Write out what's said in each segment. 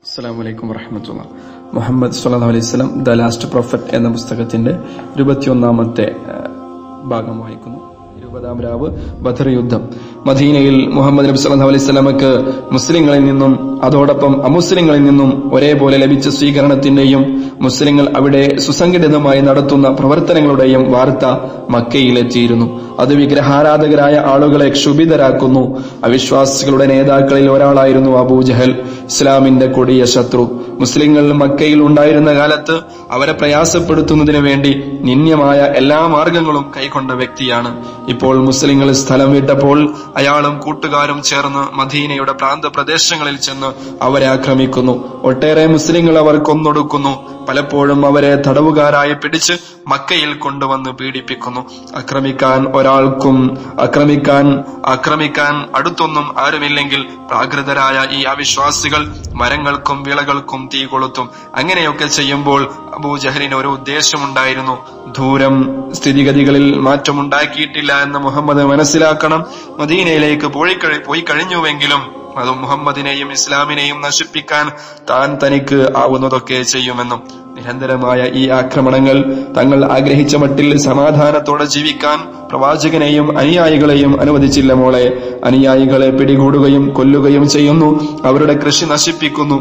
അസ്സാം വലൈക്കും വറഹമത്തുള്ള മുഹമ്മദ് സല്ലാ അലൈഹി സ്വലം ദ ലാസ്റ്റ് പ്രൊഫറ്റ് എന്ന പുസ്തകത്തിന്റെ ഇരുപത്തിയൊന്നാമത്തെ ഏഹ്, ഭാഗം വായിക്കുന്നു ഇരുപതാം രാവ് ബദർ യുദ്ധം മദീനയിൽ മുഹമ്മദ് നബി സല്ലല്ലാഹു അലൈഹി സ്വലമക്ക് മുസ്ലിങ്ങളിൽ നിന്നും അതോടൊപ്പം അമുസ്ലിങ്ങളിൽ നിന്നും ഒരേപോലെ ലഭിച്ച സ്വീകരണത്തിന്റെയും മുസ്ലിങ്ങൾ അവിടെ സുസംഘടിതമായി നടത്തുന്ന പ്രവർത്തനങ്ങളുടെയും വാർത്ത മക്കയിലെത്തിയിരുന്നു അത് വിഗ്രഹാരാധകരായ ആളുകളെ ക്ഷുഭിതരാക്കുന്നു അവിശ്വാസികളുടെ നേതാക്കളിൽ ഒരാളായിരുന്നു അബൂജഹൽ ഇസ്ലാമിന്റെ കൊടിയ ശത്രു മുസ്ലിങ്ങൾ മക്കയിൽ ഉണ്ടായിരുന്ന കാലത്ത് അവരെ പ്രയാസപ്പെടുത്തുന്നതിന് വേണ്ടി നിന്യമായ എല്ലാ മാർഗങ്ങളും കൈക്കൊണ്ട വ്യക്തിയാണ് ഇപ്പോൾ മുസ്ലിങ്ങൾ സ്ഥലം വിട്ടപ്പോൾ അയാളും കൂട്ടുകാരും ചേർന്ന് മദീനയുടെ പ്രാന്തപ്രദേശങ്ങളിൽ ചെന്ന് അവരെ ആക്രമിക്കുന്നു ഒട്ടേറെ മുസ്ലിങ്ങൾ അവർ കൊന്നൊടുക്കുന്നു പലപ്പോഴും അവരെ തടവുകാരായി പിടിച്ച് മക്കയിൽ കൊണ്ടുവന്ന് പീഡിപ്പിക്കുന്നു ആക്രമിക്കാൻ ഒരാൾക്കും ആക്രമിക്കാൻ ആക്രമിക്കാൻ അടുത്തൊന്നും ആരുമില്ലെങ്കിൽ പ്രാകൃതരായ ഈ അവിശ്വാസികൾ മരങ്ങൾക്കും വിളകൾക്കും തീ കൊളുത്തും അങ്ങനെയൊക്കെ ചെയ്യുമ്പോൾ അബൂജഹലിന് ഒരു ഉദ്ദേശമുണ്ടായിരുന്നു ദൂരം സ്ഥിതിഗതികളിൽ മാറ്റമുണ്ടാക്കിയിട്ടില്ല എന്ന് മുഹമ്മദ് മനസ്സിലാക്കണം മദീനയിലേക്ക് പോയി കഴി- പോയി കഴിഞ്ഞുവെങ്കിലും അത് മുഹമ്മദിനെയും ഇസ്ലാമിനെയും നശിപ്പിക്കാൻ താൻ തനിക്ക് ആവുന്നതൊക്കെ ചെയ്യുമെന്നും നിരന്തരമായ ഈ ആക്രമണങ്ങൾ തങ്ങൾ ആഗ്രഹിച്ച മട്ടിൽ സമാധാനത്തോടെ ജീവിക്കാൻ പ്രവാചകനെയും അനുയായികളെയും അനുവദിച്ചില്ല മോളെ അനുയായികളെ പിടികൂടുകയും കൊല്ലുകയും ചെയ്യുന്നു അവരുടെ കൃഷി നശിപ്പിക്കുന്നു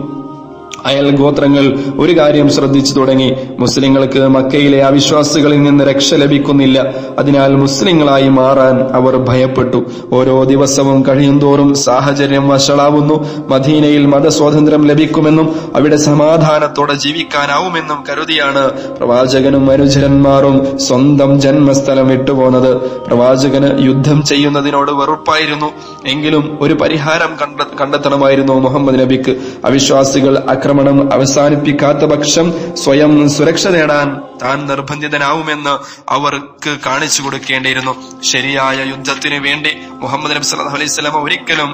അയൽ ഗോത്രങ്ങൾ ഒരു കാര്യം ശ്രദ്ധിച്ചു തുടങ്ങി മുസ്ലിങ്ങൾക്ക് മക്കയിലെ അവിശ്വാസികളിൽ നിന്ന് രക്ഷ ലഭിക്കുന്നില്ല അതിനാൽ മുസ്ലിങ്ങളായി മാറാൻ അവർ ഭയപ്പെട്ടു ഓരോ ദിവസവും കഴിയുന്തോറും സാഹചര്യം വഷളാവുന്നു മദീനയിൽ മതസ്വാതന്ത്ര്യം ലഭിക്കുമെന്നും അവിടെ സമാധാനത്തോടെ ജീവിക്കാനാവുമെന്നും കരുതിയാണ് പ്രവാചകനും അനുചരന്മാരും സ്വന്തം ജന്മസ്ഥലം വിട്ടുപോന്നത് പ്രവാചകന് യുദ്ധം ചെയ്യുന്നതിനോട് വെറുപ്പായിരുന്നു എങ്കിലും ഒരു പരിഹാരം കണ്ട കണ്ടെത്തണമായിരുന്നു മുഹമ്മദ് നബിക്ക് അവിശ്വാസികൾ ആക്രമണം അവസാനിപ്പിക്കാത്ത പക്ഷം സ്വയം സുരക്ഷ നേടാൻ താൻ നിർബന്ധിതനാവുമെന്ന് അവർക്ക് കാണിച്ചു കൊടുക്കേണ്ടിയിരുന്നു ശരിയായ യുദ്ധത്തിനു വേണ്ടി മുഹമ്മദ് നബി സല്ലല്ലാഹു അലൈഹി വസല്ലം ഒരിക്കലും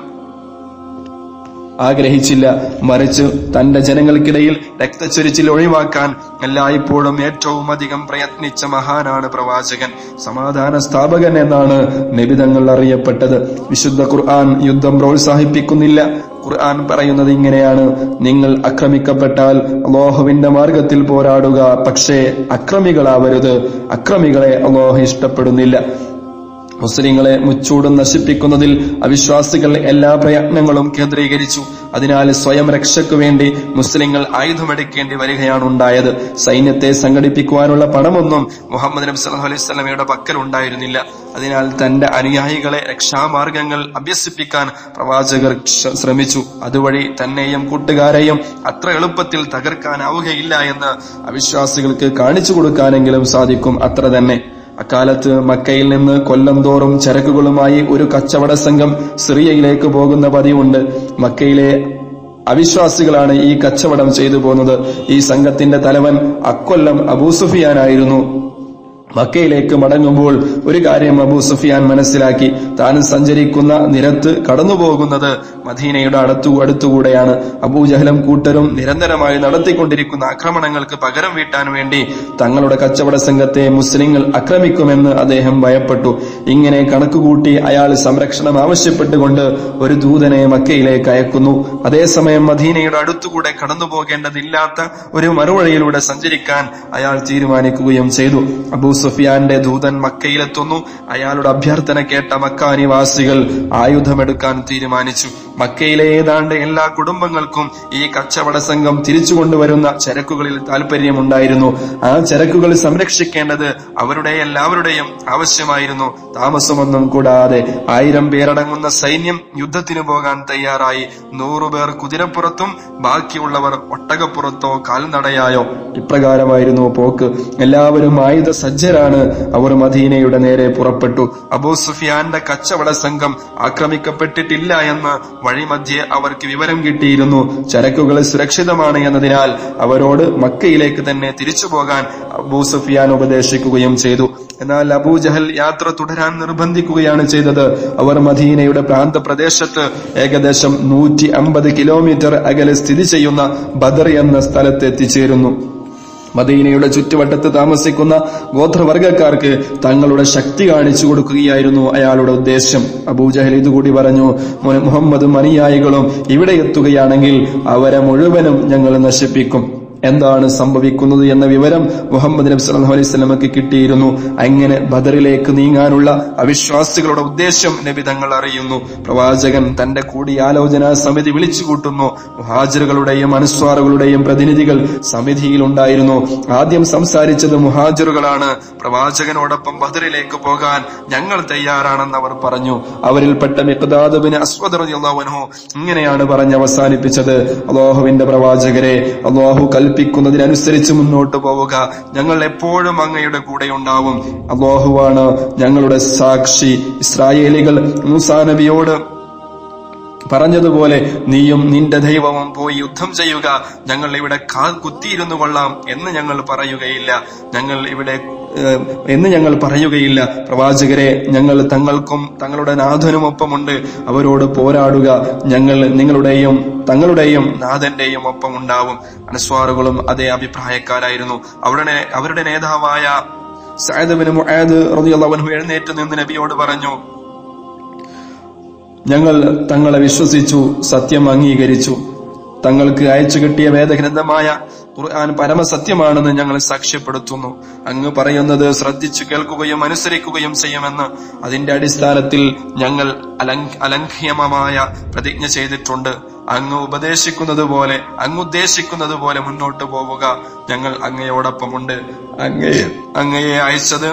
ആഗ്രഹിച്ചില്ല മറിച്ച് തന്റെ ജനങ്ങൾക്കിടയിൽ രക്തച്ചൊരിച്ചിൽ ഒഴിവാക്കാൻ എല്ലായ്പ്പോഴും ഏറ്റവും അധികം പ്രയത്നിച്ച മഹാനാണ് പ്രവാചകൻ സമാധാന സ്ഥാപകൻ എന്നാണ് നബിതങ്ങൾ അറിയപ്പെട്ടത് വിശുദ്ധ ഖുർആൻ യുദ്ധം പ്രോത്സാഹിപ്പിക്കുന്നില്ല ഖുർആൻ പറയുന്നത് ഇങ്ങനെയാണ് നിങ്ങൾ ആക്രമിക്കപ്പെട്ടാൽ അള്ളാഹുവിന്റെ മാർഗത്തിൽ പോരാടുക പക്ഷേ അക്രമികളാവരുത് അക്രമികളെ അള്ളാഹു ഇഷ്ടപ്പെടുന്നില്ല മുസ്ലിങ്ങളെ മുച്ചൂടും നശിപ്പിക്കുന്നതിൽ അവിശ്വാസികൾ എല്ലാ പ്രയത്നങ്ങളും കേന്ദ്രീകരിച്ചു അതിനാൽ സ്വയം രക്ഷയ്ക്കു വേണ്ടി മുസ്ലിങ്ങൾ ആയുധമെടുക്കേണ്ടി വരികയാണ് ഉണ്ടായത് സൈന്യത്തെ സംഘടിപ്പിക്കുവാനുള്ള പണമൊന്നും മുഹമ്മദ് നബി സല്ലല്ലാഹു അലൈഹി വസല്ലമയുടെ പക്കൽ ഉണ്ടായിരുന്നില്ല അതിനാൽ തന്റെ അനുയായികളെ രക്ഷാമാർഗങ്ങൾ അഭ്യസിപ്പിക്കാൻ പ്രവാചകർ ക്ഷ- ശ്രമിച്ചു അതുവഴി തന്നെയും കൂട്ടുകാരെയും അത്ര എളുപ്പത്തിൽ തകർക്കാനാവുകയില്ല എന്ന് അവിശ്വാസികൾക്ക് കാണിച്ചു കൊടുക്കാനെങ്കിലും സാധിക്കും അത്ര തന്നെ അക്കാലത്ത് മക്കയിൽ നിന്ന് കൊല്ലം തോറും ചരക്കുകളുമായി ഒരു കച്ചവട സംഘം സിറിയയിലേക്ക് പോകുന്ന പതിവുണ്ട് മക്കയിലെ അവിശ്വാസികളാണ് ഈ കച്ചവടം ചെയ്തു പോകുന്നത് ഈ സംഘത്തിന്റെ തലവൻ അക്കൊല്ലം അബൂസുഫിയാനായിരുന്നു മക്കയിലേക്ക് മടങ്ങുമ്പോൾ ഒരു കാര്യം അബൂ സുഫിയാൻ മനസ്സിലാക്കി താൻ സഞ്ചരിക്കുന്ന നിരത്ത് കടന്നുപോകുന്നത് മദീനയുടെ അടുത്തു അടുത്തുകൂടെയാണ് അബൂജഹലും കൂട്ടരും നിരന്തരമായി നടത്തിക്കൊണ്ടിരിക്കുന്ന ആക്രമണങ്ങൾക്ക് പകരം വീട്ടാൻ വേണ്ടി തങ്ങളുടെ കച്ചവട സംഘത്തെ മുസ്ലിങ്ങൾ ആക്രമിക്കുമെന്ന് അദ്ദേഹം ഭയപ്പെട്ടു ഇങ്ങനെ കണക്കുകൂട്ടി അയാൾ സംരക്ഷണം ആവശ്യപ്പെട്ടുകൊണ്ട് ഒരു ദൂതനെ മക്കയിലേക്ക് അയക്കുന്നു അതേസമയം മദീനയുടെ അടുത്തുകൂടെ കടന്നു പോകേണ്ടതില്ലാത്ത ഒരു മറുവഴിയിലൂടെ സഞ്ചരിക്കാൻ അയാൾ തീരുമാനിക്കുകയും ചെയ്തു അബൂ സുഫിയാന്റെ ദൂതൻ മക്കയിലെത്തുന്നു അയാളുടെ അഭ്യർത്ഥന കേട്ട മക്ക നിവാസികൾ ആയുധമെടുക്കാൻ തീരുമാനിച്ചു മക്കയിലെ ഏതാണ്ട് എല്ലാ കുടുംബങ്ങൾക്കും ഈ കച്ചവട സംഘം തിരിച്ചു കൊണ്ടുവരുന്ന ചരക്കുകളിൽ താല്പര്യമുണ്ടായിരുന്നു ആ ചരക്കുകൾ സംരക്ഷിക്കേണ്ടത് അവരുടെ എല്ലാവരുടെയും ആവശ്യമായിരുന്നു താമസമൊന്നും കൂടാതെ ആയിരം പേരടങ്ങുന്ന സൈന്യം യുദ്ധത്തിന് പോകാൻ തയ്യാറായി നൂറുപേർ കുതിരപ്പുറത്തും ബാക്കിയുള്ളവർ ഒട്ടകപ്പുറത്തോ കാൽനടയായോ ഇപ്രകാരമായിരുന്നു പോക്ക് എല്ലാവരും ആയുധ സജ്ജരാണ് അവർ മദീനയുടെ നേരെ പുറപ്പെട്ടു അബൂ സുഫിയാന്റെ കച്ചവട സംഘം ആക്രമിക്കപ്പെട്ടിട്ടില്ല എന്ന് വഴിമധ്യേ അവർക്ക് വിവരം കിട്ടിയിരുന്നു ചരക്കുകൾ സുരക്ഷിതമാണ് എന്നതിനാൽ അവരോട് മക്കയിലേക്ക് തന്നെ തിരിച്ചു പോകാൻ അബൂ സുഫിയാൻ ഉപദേശിക്കുകയും ചെയ്തു എന്നാൽ അബൂജഹൽ യാത്ര തുടരാൻ നിർബന്ധിക്കുകയാണ് ചെയ്തത് അവർ മദീനയുടെ പ്രാന്തപ്രദേശത്ത് ഏകദേശം നൂറ്റി അമ്പത് കിലോമീറ്റർ അകലെ സ്ഥിതി ചെയ്യുന്ന ബദർ എന്ന സ്ഥലത്ത് എത്തിച്ചേരുന്നു മദീനയുടെ ചുറ്റുവട്ടത്ത് താമസിക്കുന്ന ഗോത്രവർഗക്കാർക്ക് തങ്ങളുടെ ശക്തി കാണിച്ചു കൊടുക്കുകയായിരുന്നു അയാളുടെ ഉദ്ദേശം അബൂജഹൽ ഇതുകൂടി പറഞ്ഞു "മു- മുഹമ്മദും അനുയായികളും ഇവിടെ എത്തുകയാണെങ്കിൽ അവരെ മുഴുവനും ഞങ്ങൾ നശിപ്പിക്കും എന്താണ് സംഭവിക്കുന്നത് എന്ന വിവരം മുഹമ്മദ് നബി സല്ലല്ലാഹു അലൈഹി വസല്ലമക്ക് കിട്ടിയിരുന്നു അങ്ങനെ ബദറിലേക്ക് നീങ്ങാനുള്ള അവിശ്വാസികളുടെ ഉദ്ദേശം നബി തങ്ങൾ അറിയുന്നു പ്രവാചകൻ തന്റെ കൂടിയാലോചനാ സമിതി വിളിച്ചു കൂട്ടുന്നു മുഹാജിറുകളുടെയും അനുസ്വാറുകളുടെയും പ്രതിനിധികൾ സമിതിയിൽ ഉണ്ടായിരുന്നു ആദ്യം സംസാരിച്ചത് മുഹാജിറുകളാണ് പ്രവാചകനോടൊപ്പം ബദറിലേക്ക് പോകാൻ ഞങ്ങൾ തയ്യാറാണെന്ന് അവർ പറഞ്ഞു അവരിൽപ്പെട്ട മിഖ്ദാദ് ബിൻ അസ്വദ് റളിയല്ലാഹു അൻഹു ഇങ്ങനെയാണ് പറഞ്ഞ് അവസാനിപ്പിച്ചത് അള്ളാഹുവിന്റെ പ്രവാചകരെ അള്ളാഹു കൽപ്പിക്കുന്നതിനനുസരിച്ച് മുന്നോട്ട് പോവുക ഞങ്ങൾ എപ്പോഴും അങ്ങയുടെ കൂടെ ഉണ്ടാവും അള്ളാഹുവാണ് ഞങ്ങളുടെ സാക്ഷി ഇസ്രായേലികൾ മൂസാ നബിയോട് പറഞ്ഞതുപോലെ നീയും നിന്റെ ദൈവവും പോയി യുദ്ധം ചെയ്യുക ഞങ്ങൾ ഇവിടെ കാൽ കുത്തിയിരുന്നു കൊള്ളാം എന്ന് ഞങ്ങൾ പറയുകയില്ല ഞങ്ങൾ ഇവിടെ ഏഹ്, എന്ന് ഞങ്ങൾ പറയുകയില്ല പ്രവാചകരെ ഞങ്ങൾ തങ്ങൾക്കും തങ്ങളുടെ നാഥനുമൊപ്പമുണ്ട് അവരോട് പോരാടുക ഞങ്ങൾ നിങ്ങളുടെയും തങ്ങളുടെയും നാഥന്റെയും ഒപ്പം ഉണ്ടാവും അനസ്വാറുകളും അതേ അഭിപ്രായക്കാരായിരുന്നു അവരുടെ അവരുടെ നേതാവായ സഅദ് ബിൻ മുആദ് റളിയല്ലാഹു അൻഹു എഴുന്നേറ്റ് നിന്ന് നബിയോട് പറഞ്ഞു ഞങ്ങൾ തങ്ങളെ വിശ്വസിച്ചു സത്യം അംഗീകരിച്ചു തങ്ങൾക്ക് അയച്ചു കിട്ടിയ വേദഗ്രന്ഥമായ ഖുർആൻ പരമസത്യമാണെന്ന് ഞങ്ങൾ സാക്ഷ്യപ്പെടുത്തുന്നു അങ്ങ് പറയുന്നത് ശ്രദ്ധിച്ചു കേൾക്കുകയും അനുസരിക്കുകയും ചെയ്യുമെന്ന് അതിന്റെ അടിസ്ഥാനത്തിൽ ഞങ്ങൾ അലംഘ അലംഘ്യമമായ പ്രതിജ്ഞ ചെയ്തിട്ടുണ്ട് അങ്ങ് ഉപദേശിക്കുന്നത് പോലെ അങ്ങ് ഉദ്ദേശിക്കുന്നത് പോലെ മുന്നോട്ട് പോവുക ഞങ്ങൾ അങ്ങയോടൊപ്പമുണ്ട് അങ്ങയെ അങ്ങയെ അയച്ചത്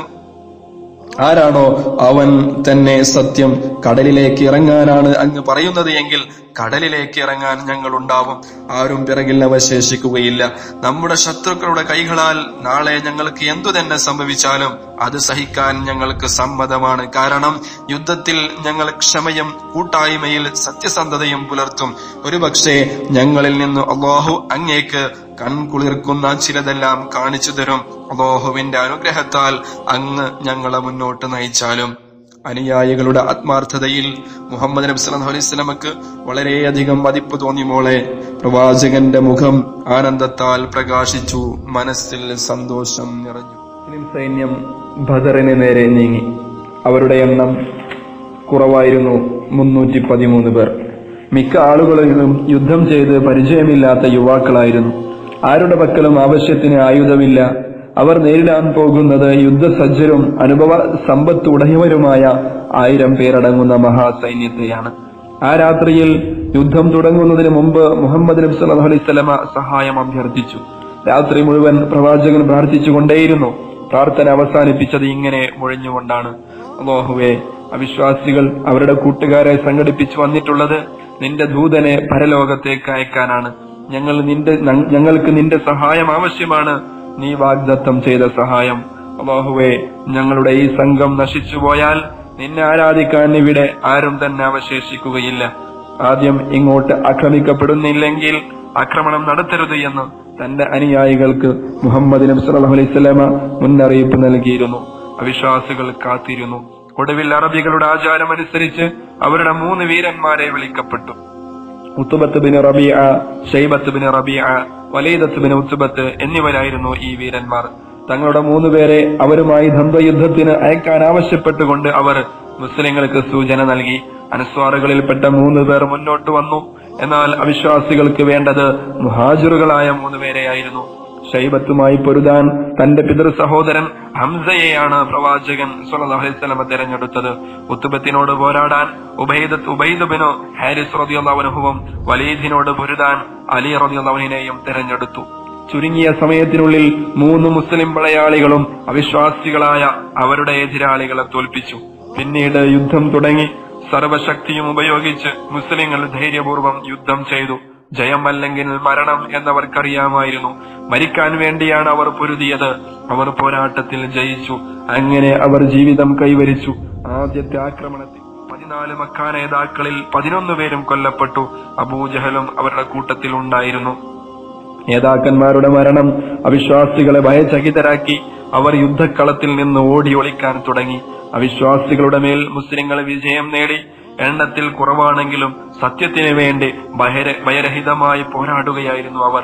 ആരാണോ അവൻ തന്നെ സത്യം കടലിലേക്ക് ഇറങ്ങാനാണ് അങ്ങ് പറയുന്നത് എങ്കിൽ കടലിലേക്ക് ഇറങ്ങാൻ ഞങ്ങൾ ഉണ്ടാവും ആരും പിറകിൽ അവശേഷിക്കുകയില്ല നമ്മുടെ ശത്രുക്കളുടെ കൈകളാൽ നാളെ ഞങ്ങൾക്ക് എന്തു തന്നെ സംഭവിച്ചാലും അത് സഹിക്കാൻ ഞങ്ങൾക്ക് സമ്മതമാണ് കാരണം യുദ്ധത്തിൽ ഞങ്ങൾ ക്ഷമയും കൂട്ടായ്മയിൽ സത്യസന്ധതയും പുലർത്തും ഒരുപക്ഷെ ഞങ്ങളിൽ നിന്ന് അള്ളാഹു അങ്ങേക്ക് കൺകുളിർക്കുന്ന ചിലതെല്ലാം കാണിച്ചു തരും അള്ളാഹുവിന്റെ അനുഗ്രഹത്താൽ അങ്ങ് ഞങ്ങളെ മുന്നോട്ട് നയിച്ചാലും അനുയായികളുടെ ആത്മാർത്ഥതയിൽ മുഹമ്മദ് നബി സല്ലല്ലാഹു അലൈഹി വസല്ലമക്ക് വളരെയധികം മതിപ്പ് തോന്നി മോളെ പ്രവാചകന്റെ മുഖം ആനന്ദത്താൽ പ്രകാശിച്ചു മനസ്സിൽ സന്തോഷം നിറഞ്ഞു മുസ്ലിം സൈന്യം ബദറിന് നേരെ നീങ്ങി അവരുടെ എണ്ണം കുറവായിരുന്നു മുന്നൂറ്റി പതിമൂന്ന് പേർ മിക്ക ആളുകളിലും യുദ്ധം ചെയ്ത് പരിചയമില്ലാത്ത യുവാക്കളായിരുന്നു ആരുടെ പക്കലും ആവശ്യത്തിന് ആയുധമില്ല അവർ നേരിടാൻ പോകുന്നത് യുദ്ധസജ്ജരും അനുഭവ സമ്പത്ത് ഉടയവരുമായ ആയിരം പേരടങ്ങുന്ന മഹാസൈന്യത്തെയാണ് ആ രാത്രിയിൽ യുദ്ധം തുടങ്ങുന്നതിന് മുമ്പ് മുഹമ്മദ് നബി സല്ലല്ലാഹു അലൈഹി വസല്ലമ സഹായം അഭ്യർത്ഥിച്ചു രാത്രി മുഴുവൻ പ്രവാചകൻ പ്രാർത്ഥിച്ചുകൊണ്ടേയിരുന്നു പ്രാർത്ഥന അവസാനിപ്പിച്ചത് ഇങ്ങനെ മുഴഞ്ഞുകൊണ്ടാണ് അള്ളാഹുവേ അവിശ്വാസികൾ അവരുടെ കൂട്ടുകാരെ സംഘടിപ്പിച്ചു വന്നിട്ടുള്ളത് നിന്റെ ദൂതനെ പരലോകത്തേക്ക് അയക്കാനാണ് ഞങ്ങൾ നിന്റെ ഞ- ഞങ്ങൾക്ക് നിന്റെ സഹായം ആവശ്യമാണ് നീ വാഗ്ദത്തം ചെയ്ത സഹായം അള്ളാഹുവേ ഞങ്ങളുടെ ഈ സംഘം നശിച്ചുപോയാൽ നിന്നെ ആരാധിക്കാൻ ഇവിടെ ആരും തന്നെ അവശേഷിക്കുകയില്ല ആദ്യം ഇങ്ങോട്ട് ആക്രമിക്കപ്പെടുന്നില്ലെങ്കിൽ ആക്രമണം നടത്തരുത് എന്ന് തന്റെ അനുയായികൾക്ക് മുഹമ്മദ് നബി സല്ലല്ലാഹു അലൈഹി വസല്ലമ മുന്നറിയിപ്പ് നൽകിയിരുന്നു അവിശ്വാസികൾ കാത്തിരുന്നു ഒടുവിൽ അറബികളുടെ ആചാരമനുസരിച്ച് അവരുടെ മൂന്ന് വീരന്മാരെ വിളിക്കപ്പെട്ടു Utbah bin Rabia Shaybah bin Rabia Walid bin Utbah എന്നിവരായിരുന്നു ഈ വീരന്മാർ തങ്ങളുടെ മൂന്ന് പേരെ അവരുമായി ദ്വന്ദ്വയുദ്ധത്തിന് അയക്കാൻ ആവശ്യപ്പെട്ടുകൊണ്ട് അവർ മുസ്ലിങ്ങൾക്ക് സൂചന നൽകി അനുസ്വാറുകളിൽപ്പെട്ട മൂന്ന് പേർ മുന്നോട്ട് വന്നു എന്നാൽ അവിശ്വാസികൾക്ക് വേണ്ടത് മുഹാജിറുകളായ മൂന്ന് പേരെയായിരുന്നു ഷൈബത്തുമായി പൊരുതാൻ തന്റെ പിതൃ സഹോദരൻ ഹംസയെയാണ് പ്രവാചകൻ സല്ലല്ലാഹു അലൈഹി വസല്ലമ തെരഞ്ഞെടുത്തത് ഉത്തുബത്തിനോട് പോരാടാൻ ഉബൈദത്ത് ഉബൈദുബിനോ ഹാരിസ് റളിയല്ലാഹു അൻഹുവും വലീദിനോട് പൊരുതാൻ അലി റളിയല്ലാഹു അൻഹുവിനെയും തെരഞ്ഞെടുത്തു ചുരുങ്ങിയ സമയത്തിനുള്ളിൽ മൂന്ന് മുസ്ലിം പടയാളികളും അവിശ്വാസികളായ അവരുടെ എതിരാളികളെ തോൽപ്പിച്ചു പിന്നീട് യുദ്ധം തുടങ്ങി സർവശക്തിയും ഉപയോഗിച്ച് മുസ്ലിങ്ങൾ ധൈര്യപൂർവ്വം യുദ്ധം ചെയ്തു ജയം അല്ലെങ്കിൽ മരണം എന്നവർക്കറിയാമായിരുന്നു മരിക്കാൻ വേണ്ടിയാണ് അവർ പൊരുതിയത് അവർ പോരാട്ടത്തിൽ ജയിച്ചു അങ്ങനെ അവർ ജീവിതം കൈവരിച്ചു ആദ്യത്തെ ആക്രമണത്തിൽ പതിനാല് മക്ക നേതാക്കളിൽ പതിനൊന്ന് പേരും കൊല്ലപ്പെട്ടു അബൂജഹലും അവരുടെ കൂട്ടത്തിൽ ഉണ്ടായിരുന്നു നേതാക്കന്മാരുടെ മരണം അവിശ്വാസികളെ ഭയചകിതരാക്കി അവർ യുദ്ധക്കളത്തിൽ നിന്ന് ഓടി ഒളിക്കാൻ തുടങ്ങി അവിശ്വാസികളുടെ മേൽ മുസ്ലിങ്ങൾ വിജയം നേടി എണ്ണത്തിൽ കുറവാണെങ്കിലും സത്യത്തിന് വേണ്ടി ഭയര ഭയരഹിതമായി പോരാടുകയായിരുന്നു അവർ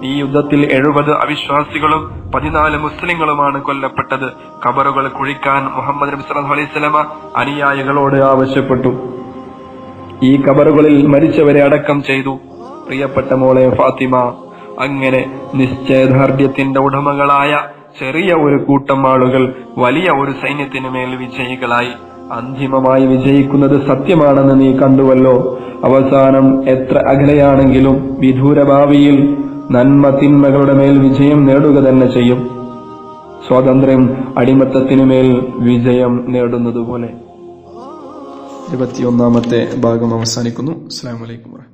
ഈ യുദ്ധത്തിൽ എഴുപത് അവിശ്വാസികളും പതിനാല് മുസ്ലിങ്ങളുമാണ് കൊല്ലപ്പെട്ടത് ഖബറുകൾ കുഴിക്കാൻ മുഹമ്മദ് നബി സല്ലല്ലാഹു അലൈഹി വസല്ലമ അനുയായികളോട് ആവശ്യപ്പെട്ടു ഈ ഖബറുകളിൽ മരിച്ചവരെ അടക്കം ചെയ്തു പ്രിയപ്പെട്ട മോളെ ഫാത്തിമ അങ്ങനെ നിശ്ചയദാർഢ്യത്തിന്റെ ഉടമകളായ ചെറിയ ഒരു കൂട്ടം ആളുകൾ വലിയ ഒരു സൈന്യത്തിനു മേൽ വിജയികളായി അന്തിമമായി വിജയിക്കുന്നത് സത്യമാണെന്ന് നീ കണ്ടുവല്ലോ അവസാനം എത്ര അകലെയാണെങ്കിലും വിദൂര ഭാവിയിൽ നന്മ തിന്മകളുടെ മേൽ വിജയം നേടുക തന്നെ ചെയ്യും സ്വാതന്ത്ര്യം അടിമത്തത്തിനുമേൽ വിജയം നേടുന്നതുപോലെ ഇരുപത്തിയൊന്നാമത്തെ ഭാഗം അവസാനിക്കുന്നു അസ്സാം വലൈക്കും